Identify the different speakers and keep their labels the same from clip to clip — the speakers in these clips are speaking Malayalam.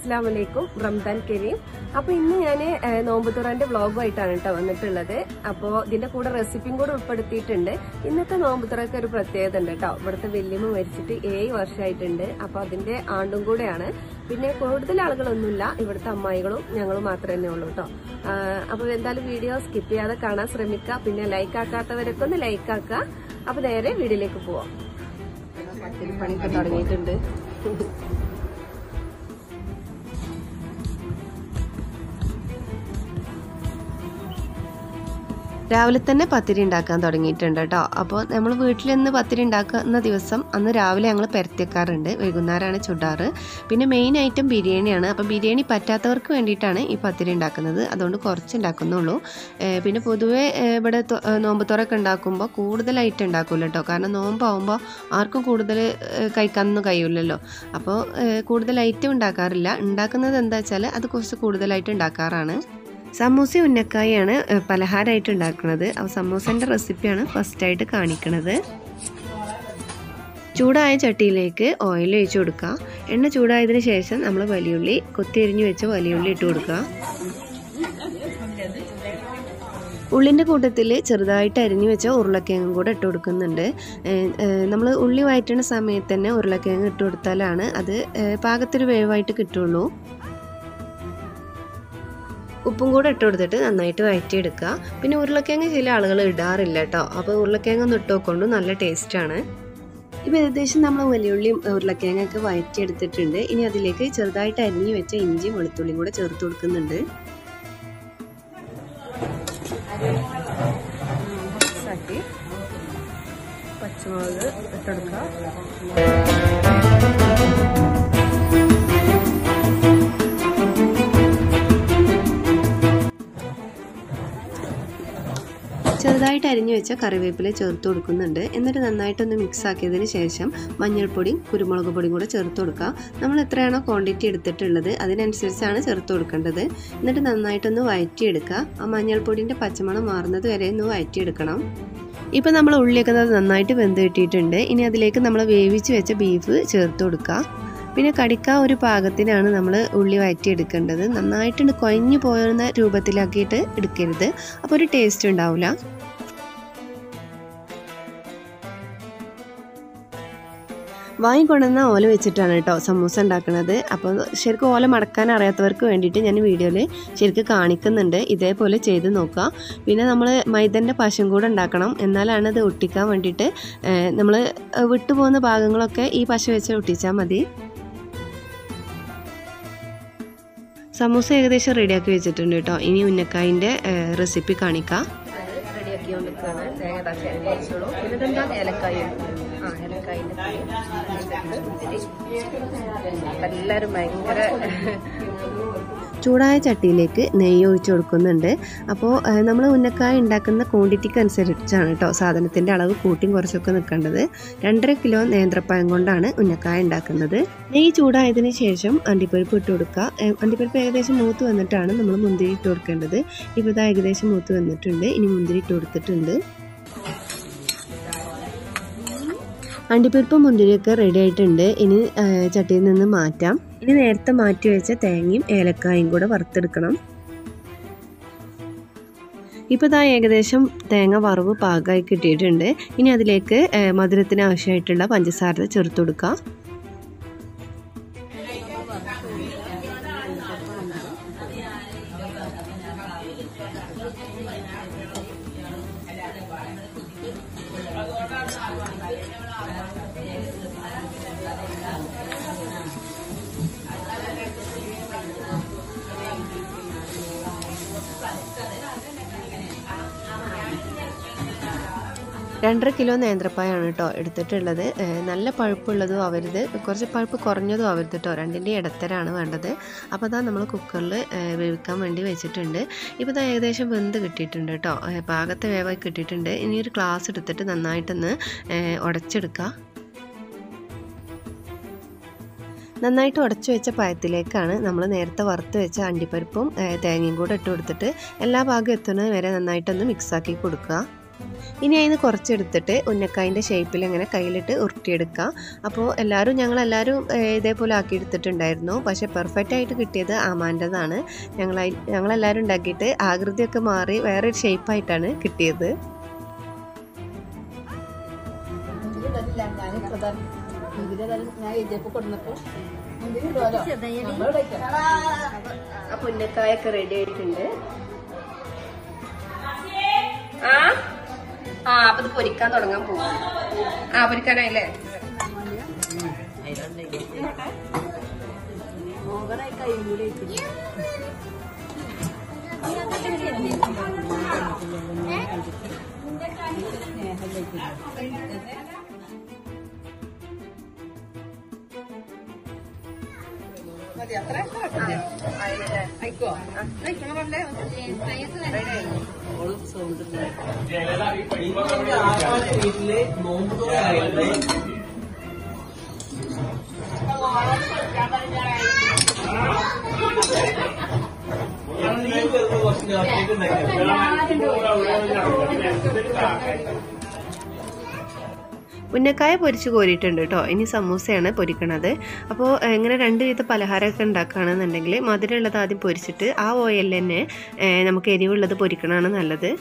Speaker 1: അസ്സാം വലൈക്കും റംദാൻ കരീം അപ്പൊ ഇന്ന് ഞാൻ നോമ്പുതുറന്റെ വ്ളോഗുമായിട്ടാണ് കേട്ടോ വന്നിട്ടുള്ളത് അപ്പോൾ ഇതിന്റെ കൂടെ റെസിപ്പിയും കൂടെ ഉൾപ്പെടുത്തിയിട്ടുണ്ട് ഇന്നത്തെ നോമ്പുതുറക്ക് ഒരു പ്രത്യേകത ഉണ്ട് കേട്ടോ ഇവിടുത്തെ വല്യമ്മ മരിച്ചിട്ട് ഏഴ് വർഷമായിട്ടുണ്ട് അപ്പൊ അതിന്റെ ആണ്ടും കൂടെയാണ് പിന്നെ കൂടുതൽ ആളുകളൊന്നുമില്ല ഇവിടുത്തെ അമ്മായികളും ഞങ്ങളും മാത്രമേ തന്നെ ഉള്ളൂ കേട്ടോ അപ്പൊ എന്തായാലും വീഡിയോ സ്കിപ്പ് ചെയ്യാതെ കാണാൻ ശ്രമിക്കുക പിന്നെ ലൈക്ക് ആക്കാത്തവരൊക്കെ ഒന്ന് ലൈക്ക് ആക്കുക അപ്പൊ നേരെ വീഡിയോയിലേക്ക് പോവാം പണിയൊക്കെ തുടങ്ങിയിട്ടുണ്ട് രാവിലെ തന്നെ പത്തിരി ഉണ്ടാക്കാൻ തുടങ്ങിയിട്ടുണ്ട് കേട്ടോ അപ്പോൾ നമ്മൾ വീട്ടിൽ നിന്ന് പത്തിരി ഉണ്ടാക്കുന്ന ദിവസം അന്ന് രാവിലെ ഞങ്ങൾ പരത്തിക്കാറുണ്ട് വൈകുന്നേരമാണ് ചുടാറ് പിന്നെ മെയിൻ ഐറ്റം ബിരിയാണിയാണ് അപ്പോൾ ബിരിയാണി പറ്റാത്തവർക്ക് വേണ്ടിയിട്ടാണ് ഈ പത്തിരി ഉണ്ടാക്കുന്നത് അതുകൊണ്ട് കുറച്ച് ഉണ്ടാക്കുന്നുള്ളൂ ഏഹ് പിന്നെ പൊതുവേ ഏഹ് ഇവിടെ തൊ- ഏഹ് നോമ്പ് തുറക്കെ ഉണ്ടാക്കുമ്പോൾ കൂടുതലായിട്ട് ഉണ്ടാക്കില്ല കേട്ടോ കാരണം നോമ്പാവുമ്പോൾ ആർക്കും കൂടുതൽ ഏഹ് കഴിക്കാനൊന്നും കഴിയില്ലല്ലോ അപ്പോൾ ഏഹ് കൂടുതൽ ഐറ്റം ഉണ്ടാക്കാറില്ല ഉണ്ടാക്കുന്നത് എന്താ വെച്ചാൽ അത് കുറച്ച് കൂടുതലായിട്ട് ഉണ്ടാക്കാറാണ് സമൂസ ഉന്നക്കായാണ് ഏഹ് പലഹാരമായിട്ട് ഉണ്ടാക്കുന്നത് അപ്പോൾ സമൂസൻ്റെ റെസിപ്പിയാണ് ഫസ്റ്റായിട്ട് കാണിക്കുന്നത് ചൂടായ ചട്ടിയിലേക്ക് ഓയിൽ ഒഴിച്ചു കൊടുക്കുക എണ്ണ ചൂടായതിന് ശേഷം നമ്മൾ വലിയുള്ളി കൊത്തിയരിഞ്ഞു വെച്ച വലിയുള്ളി ഇട്ട് കൊടുക്കുക ഉള്ളിൻ്റെ കൂട്ടത്തിൽ ചെറുതായിട്ട് അരിഞ്ഞു വെച്ച ഉരുളക്കിഴങ്ങും കൂടെ ഇട്ട് കൊടുക്കുന്നുണ്ട് നമ്മൾ ഉള്ളി വഴറ്റുന്ന സമയത്ത് തന്നെ ഉരുളക്കിഴങ്ങ് ഇട്ട് കൊടുത്താലാണ് അത് ഏഹ് പാകത്തൊരു വേവായിട്ട് കിട്ടുള്ളൂ ഉപ്പും കൂടെ ഇട്ട് കൊടുത്തിട്ട് നന്നായിട്ട് വഴറ്റിയെടുക്കുക പിന്നെ ഉരുളക്കിഴങ്ങ് ചില ആളുകൾ ഇടാറില്ല കേട്ടോ അപ്പോൾ ഉരുളക്കിഴങ്ങ് ഒന്ന് ഇട്ട് നോക്കൊണ്ടു നല്ല ടേസ്റ്റാണ് ഇപ്പോൾ ഏകദേശം നമ്മൾ വലിയുള്ളിയും ഉരുളക്കിഴങ്ങൊക്കെ വഴറ്റിയെടുത്തിട്ടുണ്ട് ഇനി അതിലേക്ക് ചെറുതായിട്ട് അരിഞ്ഞു വെച്ച ഇഞ്ചിയും വെളുത്തുള്ളിയും കൂടെ ചേർത്ത് കൊടുക്കുന്നുണ്ട് പച്ചമുളക് ഇട്ടെടുക്കുക ചെറുതായിട്ട് അരിഞ്ഞു വെച്ച കറിവേപ്പില ചേർത്ത് കൊടുക്കുന്നുണ്ട് എന്നിട്ട് നന്നായിട്ടൊന്ന് മിക്സ് ആക്കിയതിന് ശേഷം മഞ്ഞൾപ്പൊടിയും കുരുമുളക് പൊടിയും കൂടെ ചേർത്ത് കൊടുക്കുക നമ്മൾ എത്രയാണോ ക്വാണ്ടിറ്റി എടുത്തിട്ടുള്ളത് അതിനനുസരിച്ചാണ് ചേർത്ത് കൊടുക്കേണ്ടത് എന്നിട്ട് നന്നായിട്ടൊന്ന് വഴറ്റിയെടുക്കുക ആ മഞ്ഞൾപ്പൊടിൻ്റെ പച്ചമണം മാറുന്നത് വരെ ഒന്ന് വഴറ്റിയെടുക്കണം ഇപ്പം നമ്മൾ ഉള്ളിയൊക്കെ നന്നായിട്ട് വെന്ത് കിട്ടിയിട്ടുണ്ട് ഇനി അതിലേക്ക് നമ്മൾ വേവിച്ച് വെച്ച ബീഫ് ചേർത്ത് കൊടുക്കുക പിന്നെ കടിക്കാൻ ഒരു പാകത്തിനാണ് നമ്മൾ ഉള്ളി വഴറ്റിയെടുക്കേണ്ടത് നന്നായിട്ട് കുഴഞ്ഞു പോകുന്ന രൂപത്തിലാക്കിയിട്ട് എടുക്കരുത് അപ്പോൾ ഒരു ടേസ്റ്റ് ഉണ്ടാവില്ല വാങ്ങിക്കൊണ്ടുവന്ന ഓല വെച്ചിട്ടാണ് കേട്ടോ സമൂസ ഉണ്ടാക്കുന്നത് അപ്പോൾ ശരിക്കും ഓല മടക്കാൻ അറിയാത്തവർക്ക് വേണ്ടിയിട്ട് ഞാൻ വീഡിയോയിൽ ശരിക്കും കാണിക്കുന്നുണ്ട് ഇതേപോലെ ചെയ്ത് നോക്കുക പിന്നെ നമ്മൾ മൈദൻ്റെ പശം കൂടെ ഉണ്ടാക്കണം എന്നാലാണ് അത് ഒട്ടിക്കാൻ വേണ്ടിയിട്ട് നമ്മൾ വിട്ടുപോകുന്ന ഭാഗങ്ങളൊക്കെ ഈ പശ വെച്ച് ഒട്ടിച്ചാൽ മതി സമൂസ ഏകദേശം റെഡിയാക്കി വെച്ചിട്ടുണ്ട് കേട്ടോ ഇനി ഉന്നക്കായിൻ്റെ റെസിപ്പി കാണിക്കാം റെഡിയാക്കി കൊണ്ടിരിക്കുകയാണ് തേങ്ങ തക്കാളി കഴിച്ചോളൂ പിന്നെ ഇതെന്താ ഏലക്കായ ആ ഏലക്കായിൻ്റെ എല്ലാവരും ഭയങ്കര ചൂടായ ചട്ടിയിലേക്ക് നെയ്യ് ഒഴിച്ച് കൊടുക്കുന്നുണ്ട് അപ്പോൾ നമ്മൾ ഉന്നക്കായ ഉണ്ടാക്കുന്ന ക്വാണ്ടിറ്റിക്ക് അനുസരിച്ചാണ് കേട്ടോ സാധനത്തിൻ്റെ അളവ് കൂട്ടിയും കുറച്ചൊക്കെ നിൽക്കേണ്ടത് രണ്ടര കിലോ നേന്ത്രപ്പഴം കൊണ്ടാണ് ഉന്നക്കായ ഉണ്ടാക്കുന്നത് നെയ്യ് ചൂടായതിന് ശേഷം അണ്ടിപ്പരിപ്പ് ഇട്ട് കൊടുക്കുക ഏഹ് അണ്ടിപ്പരിപ്പ് ഏകദേശം മൂത്ത് വന്നിട്ടാണ് നമ്മൾ മുന്തിരി ഇട്ട് കൊടുക്കേണ്ടത് ഇപ്പോൾ ഇതാ ഏകദേശം മൂത്ത് വന്നിട്ടുണ്ട് ഇനി മുന്തിരി ഇട്ട് കൊടുത്തിട്ടുണ്ട് അണ്ടിപ്പരിപ്പ് മുന്തിരിയൊക്കെ റെഡി ആയിട്ടുണ്ട് ഇനി ആ, ചട്ടിയിൽ നിന്ന് മാറ്റാം ഇനി നേരത്തെ മാറ്റി വെച്ച തേങ്ങയും ഏലക്കായും കൂടെ വറുത്തെടുക്കണം ഇപ്പോൾ ഇതാ ഏകദേശം തേങ്ങ വറവ് പാകമായി കിട്ടിയിട്ടുണ്ട് ഇനി അതിലേക്ക് ആ, മധുരത്തിന് ആവശ്യമായിട്ടുള്ള പഞ്ചസാര ചേർത്ത് കൊടുക്കുക രണ്ടര കിലോ നേന്ത്രപ്പായാണ് കേട്ടോ എടുത്തിട്ടുള്ളത് ഏഹ് നല്ല പഴുപ്പുള്ളതും ആവരുത് കുറച്ച് പഴുപ്പ് കുറഞ്ഞതും ആവരുത് കേട്ടോ രണ്ടിൻ്റെ ഇടത്തരാണ് വേണ്ടത് അപ്പോൾ അതാ നമ്മൾ കുക്കറിൽ വേവിക്കാൻ വേണ്ടി വെച്ചിട്ടുണ്ട് ഇപ്പോൾ ഇതാ ഏകദേശം വെന്ത് കിട്ടിയിട്ടുണ്ട് കേട്ടോ ഏഹ് പാകത്തെ വേവായി കിട്ടിയിട്ടുണ്ട് ഇനി ഒരു ഗ്ലാസ് എടുത്തിട്ട് നന്നായിട്ടൊന്ന് ഏഹ് ഉടച്ചെടുക്കുക നന്നായിട്ട് ഉടച്ചു വെച്ച പഴത്തിലേക്കാണ് നമ്മൾ നേരത്തെ വറുത്ത് വെച്ച അണ്ടിപ്പരിപ്പും ഏഹ് തേങ്ങയും കൂടെ ഇട്ട് കൊടുത്തിട്ട് എല്ലാ ഭാഗവും എത്തുന്നത് വരെ നന്നായിട്ടൊന്ന് മിക്സാക്കി കൊടുക്കുക ഇനി അതിന് കുറച്ചെടുത്തിട്ട് ഉന്നക്കായിൻ്റെ ഷേപ്പിൽ ഇങ്ങനെ കയ്യിലിട്ട് ഉരുട്ടിയെടുക്കുക അപ്പോൾ എല്ലാവരും ഞങ്ങളെല്ലാവരും ഏഹ്, ഇതേപോലെ ആക്കി എടുത്തിട്ടുണ്ടായിരുന്നു പക്ഷേ പെർഫെക്റ്റ് ആയിട്ട് കിട്ടിയത് ആമാൻ്റെതാണ് ഞങ്ങൾ ഞങ്ങളെല്ലാവരും ഉണ്ടാക്കിയിട്ട് ആകൃതിയൊക്കെ മാറി വേറൊരു ഷേപ്പായിട്ടാണ് കിട്ടിയത്
Speaker 2: ഇതിലില്ല ഞാൻ പ്രധാന ഇതിലെ ഞാൻ എഴുതിയപ്പോ കൊടുന്നപ്പോ ഇതിലിടുമല്ലോ
Speaker 1: അപ്പോൾ ഉന്നക്കായൊക്കെ റെഡി ആയിട്ടുണ്ട് ആ ആ അപ്പൊ ഇത് പൊരിക്കാൻ തുടങ്ങാൻ പോകും ആ പൊരിക്കാനായില്ലേ
Speaker 2: ഓവറായി കഴിയൂലേ
Speaker 3: വീട്ടില് നോമ്പ് തോറായിട്ട് കുറച്ച് നേരത്തേക്ക്
Speaker 1: ഉന്നക്കായ പൊരിച്ച് കോരിയിട്ടുണ്ട് കേട്ടോ ഇനി സമൂസയാണ് പൊരിക്കണത് അപ്പോൾ ഇങ്ങനെ രണ്ട് വിധ പലഹാരമൊക്കെ ഉണ്ടാക്കുകയാണെന്നുണ്ടെങ്കിൽ മധുരമുള്ളത് ആദ്യം പൊരിച്ചിട്ട് ആ ഓയിലിൽ തന്നെ ഏഹ്, നമുക്ക് എരിവുള്ളത് പൊരിക്കണതാണ് നല്ലത്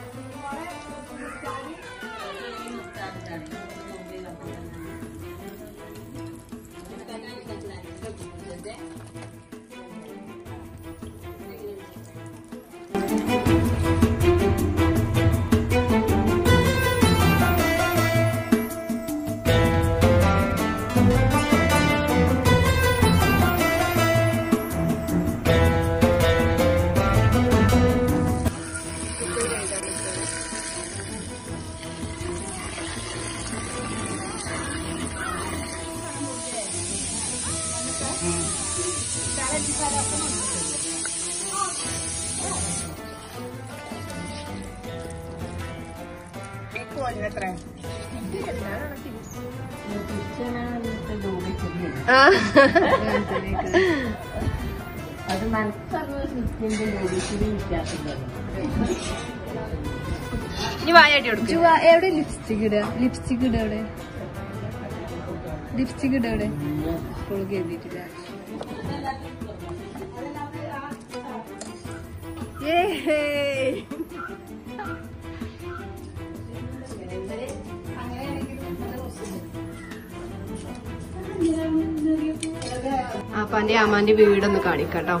Speaker 2: അത് മനസ്സറിഞ്ഞ നിത്യന്റെ ജോലിസിന് വ്യത്യാസം
Speaker 1: ഇനി വായാട്ടി കൊടുക്കും
Speaker 4: എവിടെ ലിപ്സ്റ്റിക് ഇടുക ലിപ്സ്റ്റിക് ഇടുക എവിടെ ലിപ്സ്റ്റിക് ഇടുക എവിടെ സ്കൂൾ കരുതിയിട്ടില്ല
Speaker 1: അപ്പൊ എന്റെ അമ്മാന്റെ വീടൊന്ന് കാണിക്കാട്ടോ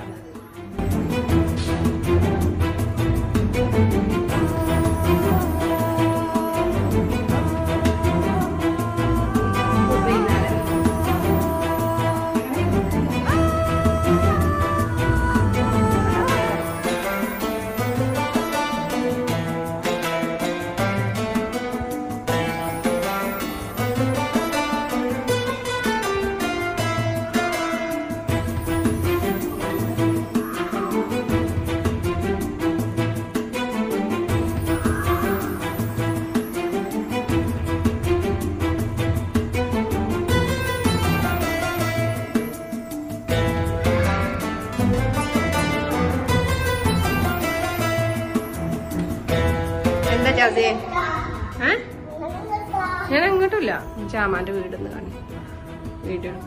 Speaker 1: എന്താ ചാസേ ഏ ഞാൻ അങ്ങോട്ടില്ല ചാമാന്റെ വീടൊന്ന് കാണി വീഡിയോ എടുക്ക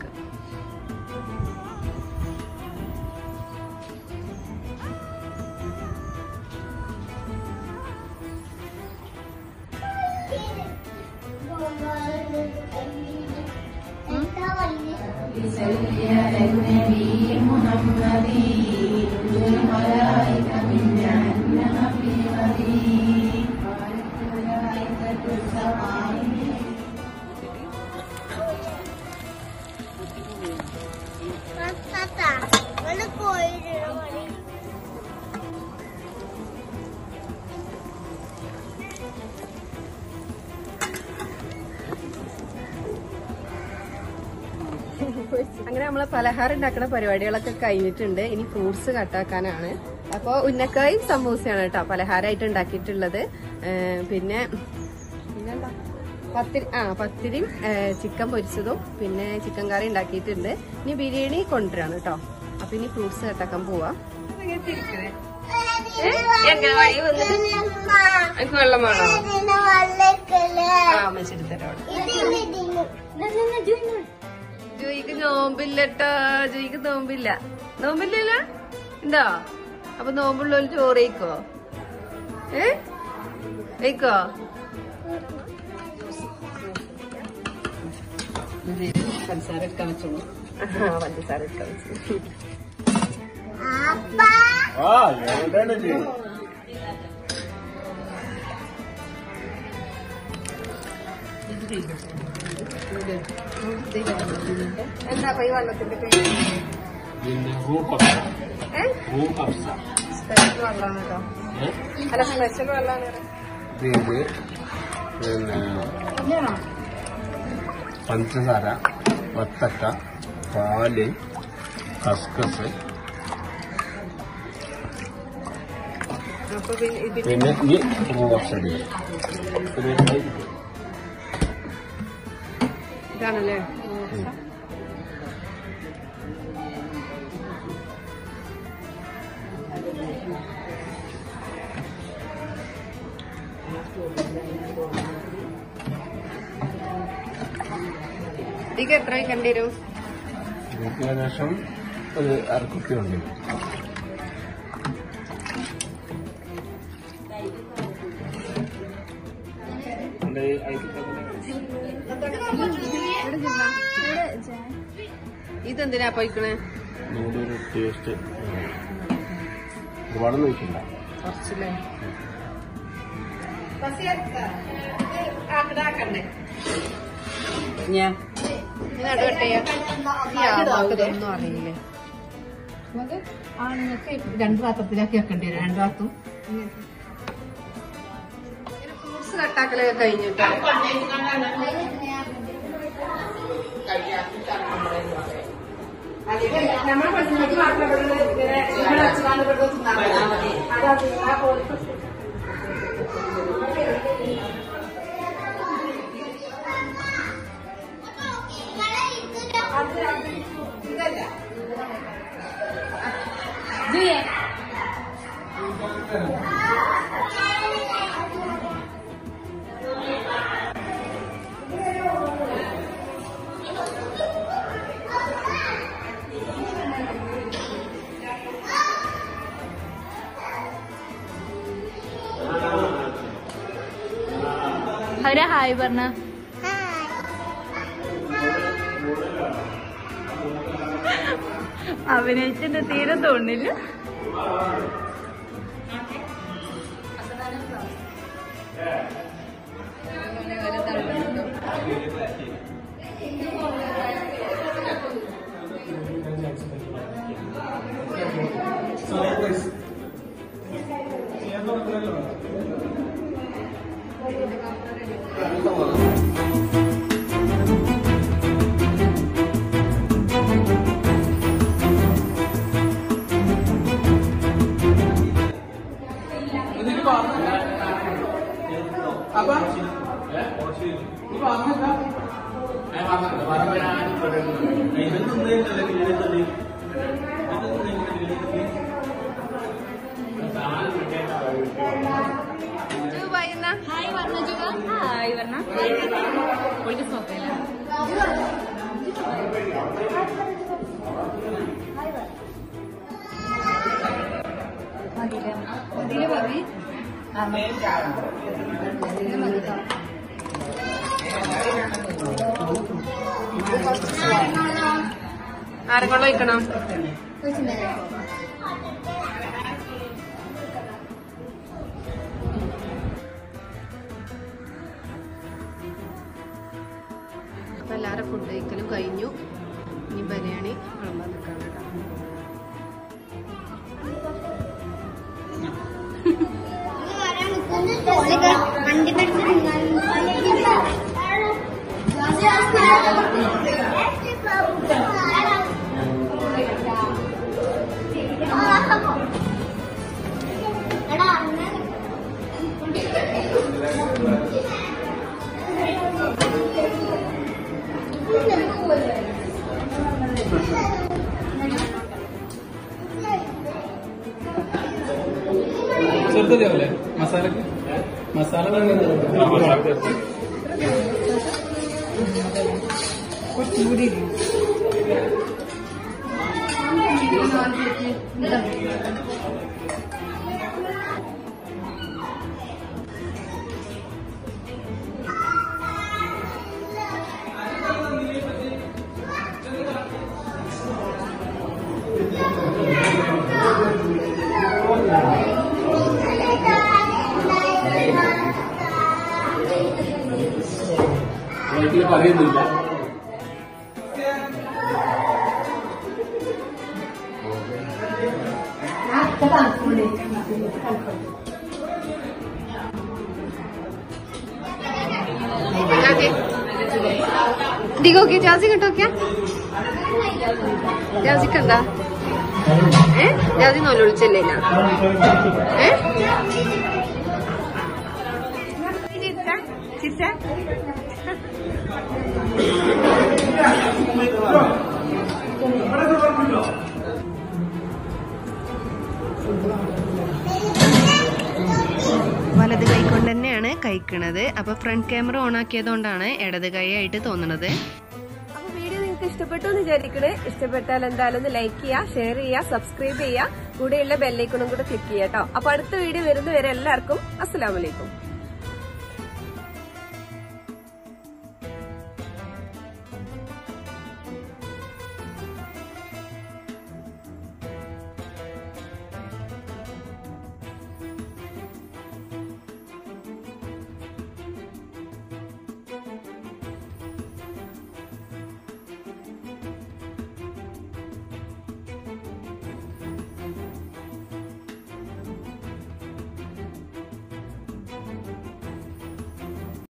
Speaker 1: അങ്ങനെ നമ്മളെ പലഹാരം ഉണ്ടാക്കുന്ന പരിപാടികളൊക്കെ കഴിഞ്ഞിട്ടുണ്ട് ഇനി ഫ്രൂട്ട്സ് കട്ടാക്കാനാണ് അപ്പോൾ ഉന്നക്കായും സമൂസയാണ് കേട്ടോ പലഹാരമായിട്ട് ഉണ്ടാക്കിയിട്ടുള്ളത് ഏ, പിന്നെ പിന്നെന്താ പത്തിരി ആ പത്തിരിയും ഏ, ചിക്കൻ പൊരിച്ചതും പിന്നെ ചിക്കൻ കറി ഉണ്ടാക്കിയിട്ടുണ്ട് ഇനി ബിരിയാണി കൊണ്ടുവരാണ് കേട്ടോ അപ്പൊ ഇനി ഫ്രൂട്ട്സ് കട്ടാക്കാൻ പോവാം എങ്ങനെ വഴി വന്നിട്ട് എനിക്ക് വെള്ളം വേണോ ആ അമ്മച്ചെടുത്തരാം ജോയിക്ക് നോമ്പില്ലട്ടോ ജോയിക്ക് നോമ്പില്ല നോമ്പില്ലല്ല ഉണ്ടോ അപ്പൊ നോമ്പുള്ളവര് ചോറ് കഴിക്കോ ഏ കഴിക്കോ
Speaker 2: പഞ്ചസാര എടുക്കാൻ വെച്ചോളൂ
Speaker 1: ആ, പഞ്ചസാര ഇട്ടോ
Speaker 5: ആ എന്താണ് ഇത്?
Speaker 1: എന്താ ഈ വെള്ളത്തിന്റെ പേര്
Speaker 5: ഇതിന്റെ റൂം അപ്സ
Speaker 1: ഏ
Speaker 5: റൂം അപ്സ
Speaker 1: സ്പെഷ്യൽ വെള്ളമാണ് കേട്ടോ
Speaker 5: ഏ?
Speaker 1: അല്ല സ്പെഷ്യൽ വെള്ളമാണ്
Speaker 5: ഇത് പിന്നെ പഞ്ചസാര വത്തക്ക പാല് കസ്കസ്
Speaker 1: അപ്പൊ പിന്നെ ഇതിന്
Speaker 5: പിന്നെ ഈ റൂം അപ്സ
Speaker 1: ഇതാണല്ലേ ഇതിക്ക് എത്ര കഴിക്കേണ്ടി വരും
Speaker 5: ഏകദേശം ഒരു അരക്കുപ്പി ഉണ്ട്
Speaker 1: ഇതെന്തിനാ പോയിക്കണേ
Speaker 5: നമ്മുടെ ഒരു ടേസ്റ്റ് ഒരുപാട് നോക്കില്ല
Speaker 1: കുറച്ചില്ലേ
Speaker 2: ഞാൻ
Speaker 1: ഇതൊന്നും അറിയില്ലേ
Speaker 2: നമുക്ക് ആണുങ്ങൾക്ക് രണ്ട് പാത്രത്തിലാക്കി വെക്കേണ്ടി വരും രണ്ട് പാത്രം
Speaker 1: ഫ്രൂട്ട്സ് കട്ടാക്കലൊക്കെ കഴിഞ്ഞിട്ടോ
Speaker 4: അവരെ ഹായ് പറഞ്ഞ അഭിനയിച്ചിട്ട് തീരെ തോന്നില്ല ഹായ് പറഞ്ഞ ഹായ് പറഞ്ഞ ഇതില് മതി ഇതില് മതി ട്ടോ.
Speaker 1: ആരെക്കൊണ്ട് വയ്ക്കണം അപ്പൊ എല്ലാവരും ഫുഡ് കഴിക്കലും കഴിഞ്ഞു ഇനി ബിരിയാണി വിളമ്പാൻ നിൽക്കണം കേട്ടോ
Speaker 6: വണ്ടി പഠിച്ചു ചെറുതല്ലേ മസാലക്ക് മസാല വീട്ടിൽ പറയുന്നില്ല
Speaker 1: ദിഗോക്കെ ജാസി കണ്ടോക്കിയാ ജാസിക്കെന്താ ഏ ജാസി നോല് വിളിച്ചല്ലേ ഏ ചിറ്റ വലത് കൈ കൊണ്ട് തന്നെയാണ് കഴിക്കണത് അപ്പൊ ഫ്രണ്ട് ക്യാമറ ഓൺ ആക്കിയതുകൊണ്ടാണ് ഇടത് കൈ ആയിട്ട് തോന്നുന്നത്
Speaker 7: അപ്പൊ വീഡിയോ നിങ്ങൾക്ക് ഇഷ്ടപ്പെട്ടു എന്ന് വിചാരിക്കണേ ഇഷ്ടപ്പെട്ടാൽ എന്തായാലും ഒന്ന് ലൈക്ക് ചെയ്യുക ഷെയർ ചെയ്യുക സബ്സ്ക്രൈബ് ചെയ്യുക കൂടെയുള്ള ബെല്ലൈക്കണും കൂടെ ക്ലിക്ക് ചെയ്യാം കേട്ടോ അപ്പൊ അടുത്ത വീഡിയോ വരുന്നവരെ എല്ലാവർക്കും അസ്സലാമലൈക്കും